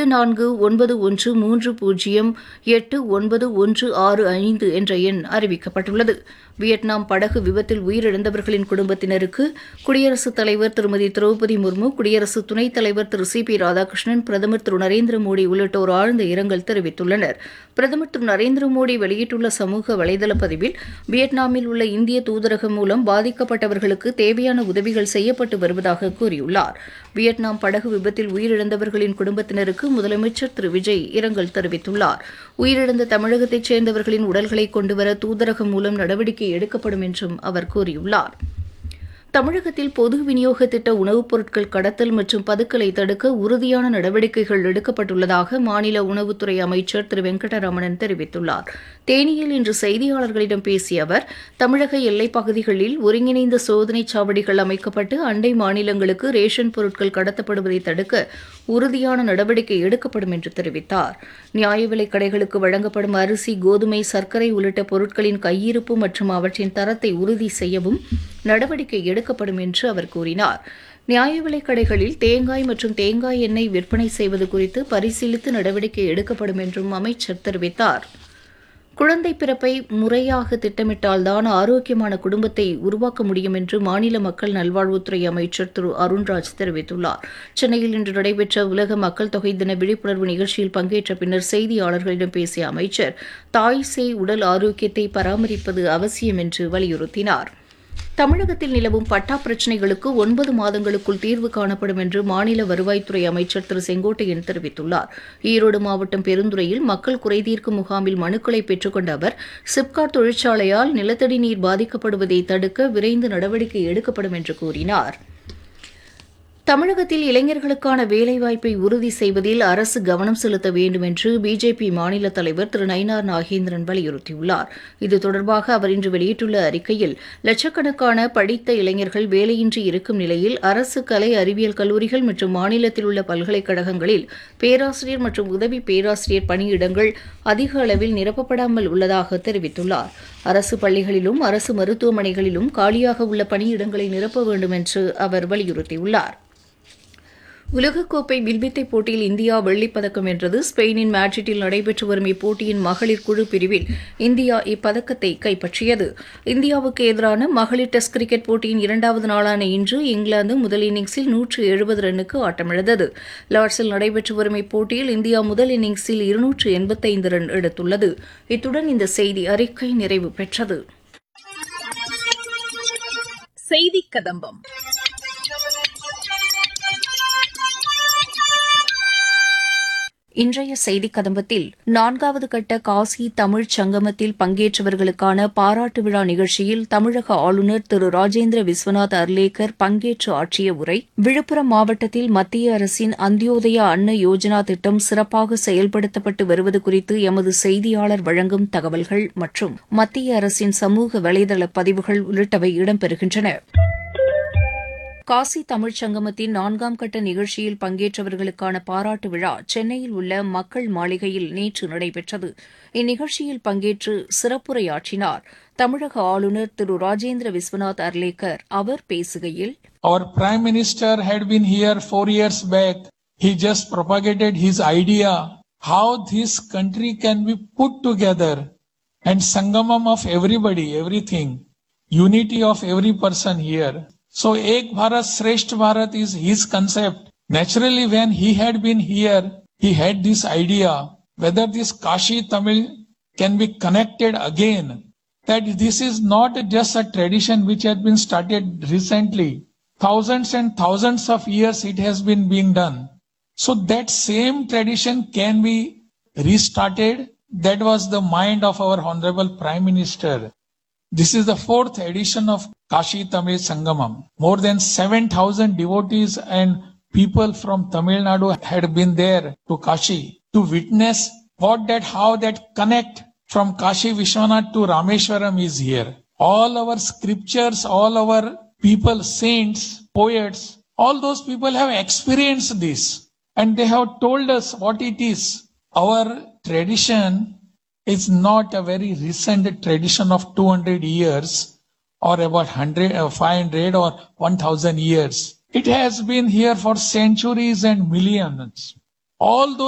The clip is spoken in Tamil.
எட்டு நான்கு ஒன்பது ஒன்று மூன்று பூஜ்ஜியம் எட்டு ஒன்பது ஒன்று ஆறு ஐந்து என்ற எண் அறிவிக்கப்பட்டுள்ளது வியட்நாம் படகு விபத்தில் உயிரிழந்தவர்களின் குடும்பத்தினருக்கு குடியரசுத் தலைவர் திருமதி திரௌபதி முர்மு குடியரசு துணைத் தலைவர் திரு சி பி ராதாகிருஷ்ணன் பிரதமர் திரு நரேந்திர மோடி உள்ளிட்டோர் ஆழ்ந்த இரங்கல் தெரிவித்துள்ளனர் பிரதமர் திரு நரேந்திர மோடி வெளியிட்டுள்ள சமூக வலைதள பதிவில் வியட்நாமில் உள்ள இந்திய தூதரகம் மூலம் பாதிக்கப்பட்டவர்களுக்கு தேவையான உதவிகள் செய்யப்பட்டு வருவதாக கூறியுள்ளார் வியட்நாம் படகு விபத்தில் உயிரிழந்தவர்களின் குடும்பத்தினருக்கு முதலமைச்சர் திரு விஜய் இரங்கல் தெரிவித்துள்ளார் உயிரிழந்த தமிழகத்தைச் சேர்ந்தவர்களின் உடல்களை கொண்டுவர தூதரகம் மூலம் நடவடிக்கை எடுக்கப்படும் என்றும் அவர் கூறியுள்ளார் தமிழகத்தில் பொது விநியோக திட்ட உணவுப் பொருட்கள் கடத்தல் மற்றும் பதுக்கலை தடுக்க உறுதியான நடவடிக்கைகள் எடுக்கப்பட்டுள்ளதாக மாநில உணவுத்துறை அமைச்சர் திரு வெங்கடரமணன் தெரிவித்துள்ளார் தேனியில் இன்று செய்தியாளர்களிடம் பேசிய அவர் தமிழக எல்லைப் பகுதிகளில் ஒருங்கிணைந்த சோதனைச் சாவடிகள் அமைக்கப்பட்டு அண்டை மாநிலங்களுக்கு ரேஷன் பொருட்கள் கடத்தப்படுவதை தடுக்க உறுதியான நடவடிக்கை எடுக்கப்படும் என்று தெரிவித்தார் நியாய விலைக் கடைகளுக்கு வழங்கப்படும் அரிசி கோதுமை சர்க்கரை உள்ளிட்ட பொருட்களின் கையிருப்பு மற்றும் அவற்றின் தரத்தை உறுதி செய்யவும் நடவடிக்கை எடுக்கப்படும் என்று அவர் கூறினார் நியாய விலைக் கடைகளில் தேங்காய் மற்றும் தேங்காய் எண்ணெய் விற்பனை செய்வது குறித்து பரிசீலித்து நடவடிக்கை எடுக்கப்படும் என்றும் அமைச்சர் தெரிவித்தார் குழந்தை பிறப்பை முறையாக திட்டமிட்டால்தான் ஆரோக்கியமான குடும்பத்தை உருவாக்க முடியும் என்று மாநில மக்கள் நல்வாழ்வுத்துறை அமைச்சர் திரு அருண்ராஜ் தெரிவித்துள்ளார் சென்னையில் இன்று நடைபெற்ற உலக மக்கள் தொகை தின விழிப்புணர்வு நிகழ்ச்சியில் பங்கேற்ற பின்னர் செய்தியாளர்களிடம் பேசிய அமைச்சர் தாய் சேய் உடல் ஆரோக்கியத்தை பராமரிப்பது அவசியம் என்று வலியுறுத்தினார் தமிழகத்தில் நிலவும் பட்டா பிரச்சினைகளுக்கு ஒன்பது மாதங்களுக்குள் தீர்வு காணப்படும் என்று மாநில வருவாய்த்துறை அமைச்சர் திரு செங்கோட்டையன் தெரிவித்துள்ளார் ஈரோடு மாவட்டம் பெருந்துறையில் மக்கள் குறைதீர்க்கும் முகாமில் மனுக்களை பெற்றுக்கொண்ட அவர் சிப்காட் தொழிற்சாலையால் நிலத்தடி நீர் பாதிக்கப்படுவதை தடுக்க விரைந்து நடவடிக்கை எடுக்கப்படும் என்று கூறினார் தமிழகத்தில் இளைஞர்களுக்கான வேலைவாய்ப்பை உறுதி செய்வதில் அரசு கவனம் செலுத்த வேண்டும் என்று பிஜேபி மாநில தலைவர் திரு நயினார் நாகேந்திரன் வலியுறுத்தியுள்ளார் இது தொடர்பாக அவர் இன்று வெளியிட்டுள்ள அறிக்கையில் லட்சக்கணக்கான படித்த இளைஞர்கள் வேலையின்றி இருக்கும் நிலையில் அரசு கலை அறிவியல் கல்லூரிகள் மற்றும் மாநிலத்தில் உள்ள பல்கலைக்கழகங்களில் பேராசிரியர் மற்றும் உதவி பேராசிரியர் பணியிடங்கள் அதிக அளவில் நிரப்பப்படாமல் உள்ளதாக தெரிவித்துள்ளார் அரசு பள்ளிகளிலும் அரசு மருத்துவமனைகளிலும் காலியாக உள்ள பணியிடங்களை நிரப்ப வேண்டும் என்று அவர் வலியுறுத்தியுள்ளார் உலகக்கோப்பை வில்வித்தை போட்டியில் இந்தியா வெள்ளிப்பதக்கம் வென்றது ஸ்பெயினின் மேட்ரிட்டில் நடைபெற்று வரும் இப்போட்டியின் மகளிர் குழு பிரிவில் இந்தியா இப்பதக்கத்தை கைப்பற்றியது இந்தியாவுக்கு எதிரான மகளிர் டெஸ்ட் கிரிக்கெட் போட்டியின் இரண்டாவது நாளான இன்று இங்கிலாந்து முதல் இன்னிங்ஸில் நூற்று எழுபது ரன்னுக்கு ஆட்டமிழந்தது லார்ட்ஸில் நடைபெற்று வரும் இப்போட்டியில் இந்தியா முதல் இன்னிங்ஸில் இருநூற்று எண்பத்தைந்து ரன் எடுத்துள்ளது இத்துடன் இந்த செய்தி அறிக்கை நிறைவு பெற்றது செய்தி கதம்பம் இன்றைய செய்தி கதம்பத்தில் நான்காவது கட்ட காசி தமிழ்ச் சங்கமத்தில் பங்கேற்றவர்களுக்கான பாராட்டு விழா நிகழ்ச்சியில் தமிழக ஆளுநர் திரு ராஜேந்திர விஸ்வநாத் அர்லேக்கர் பங்கேற்று ஆற்றிய உரை விழுப்புரம் மாவட்டத்தில் மத்திய அரசின் அந்தியோதயா அன்ன யோஜனா திட்டம் சிறப்பாக செயல்படுத்தப்பட்டு வருவது குறித்து எமது செய்தியாளர் வழங்கும் தகவல்கள் மற்றும் மத்திய அரசின் சமூக வலைதள பதிவுகள் உள்ளிட்டவை இடம்பெறுகின்றன காசி தமிழ்ச் சங்கமத்தின் நான்காம் கட்ட நிகழ்ச்சியில் பங்கேற்றவர்களுக்கான பாராட்டு விழா சென்னையில் உள்ள மக்கள் மாளிகையில் நேற்று நடைபெற்றது இந்நிகழ்ச்சியில் பங்கேற்று சிறப்புரையாற்றினார் தமிழக ஆளுநர் திரு ராஜேந்திர விஸ்வநாத் அர்லேக்கர் அவர் பேசுகையில் Our Prime Minister had been here four years back. He just propagated his idea how this country can be put together and sangamam of everybody, everything, unity of every person here. So Ek Bharat Shrestha Bharat is his concept. Naturally, when he had been here, he had this idea whether this Kashi Tamil can be connected again. That this is not just a tradition which had been started recently. Thousands and thousands of years it has been being done. So that same tradition can be restarted. That was the mind of our Honorable Prime Minister. This is the fourth edition of Kashi Tamil Sangamam. More than 7,000 devotees and people from Tamil Nadu had been there to Kashi to witness what that, how that connect from Kashi Vishwanath to Rameshwaram is here. All our scriptures, all our people, saints, poets, all those people have experienced this and they have told us what it is. Our tradition is not a very recent tradition of 200 years or about 100 or 500 or 1000 years. It has been here for centuries and millions. All those